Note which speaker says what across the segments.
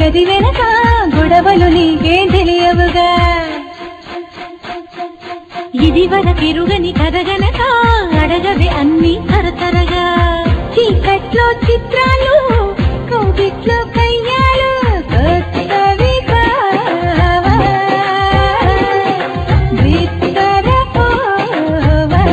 Speaker 1: గది వెనక గొడవలు నీకేం తెలియవుగా ఇది వరకెరుగని కథగనక అడగవి అన్ని తరతరగా చీకట్లో చిత్రాలు కోవిట్లో కయ్యాలు కొత్తవి కావా విత్తరపోవా.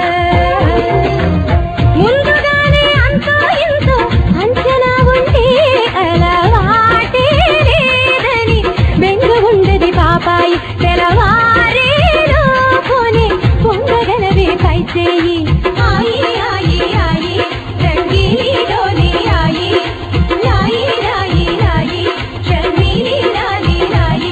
Speaker 1: ముందుగానే అంతో ఇంతో అంచనా ఉంటే అలవాటే లేదని బెంగ ఉండది పాపాయి తెలవారే లోపునే పొంగగలవే పై చేయి ఆయి ఆయి ఆయి రంగీలి డోలి ఆయి లాయి లాయి లాయి షర్మీలి లాలి లాయి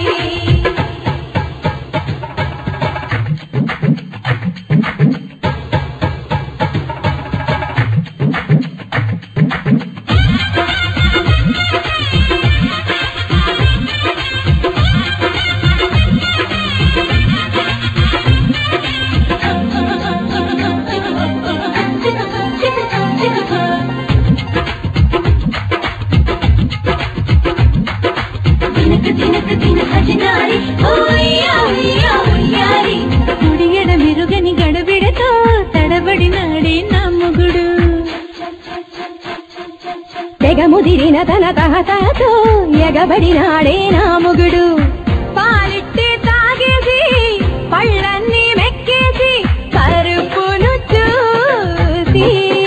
Speaker 1: దినక దినక దిన హజనారి ఓయ్యా ఓయ్యా ఓయ్యారి కుడియడ మెరుగని గడబిడతో తడబడినాడే నా మొగుడు తెగ ముదిరిన తన తహతతో ఎగబడినాడే నా మొగుడు పాలిట్టి తాగేసి పళ్ళన్నీ మెక్కేసి కరుపును చూసి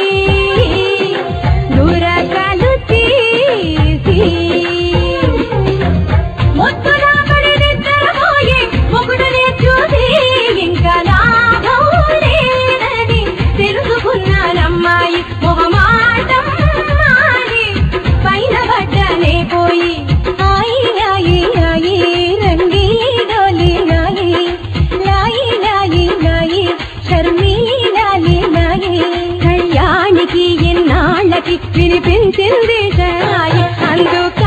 Speaker 1: గురకలు తీసి ముద్దుగా పడి నిద్రపోయే మొగుడునే చూసి ఇంకా లాభం లేదని తెలుసుకున్నానమ్మాయి మొహమాటం మాని పైన పడ్డనే పోయి ఆయి ఆయి ఆయి రంగి డోలి లాయి లాయి లాయి లాయి శర్మీ లాలి లాయి కళ్యాణికి ఎన్నాళ్ళకి వినిపించింది సాయి అందుక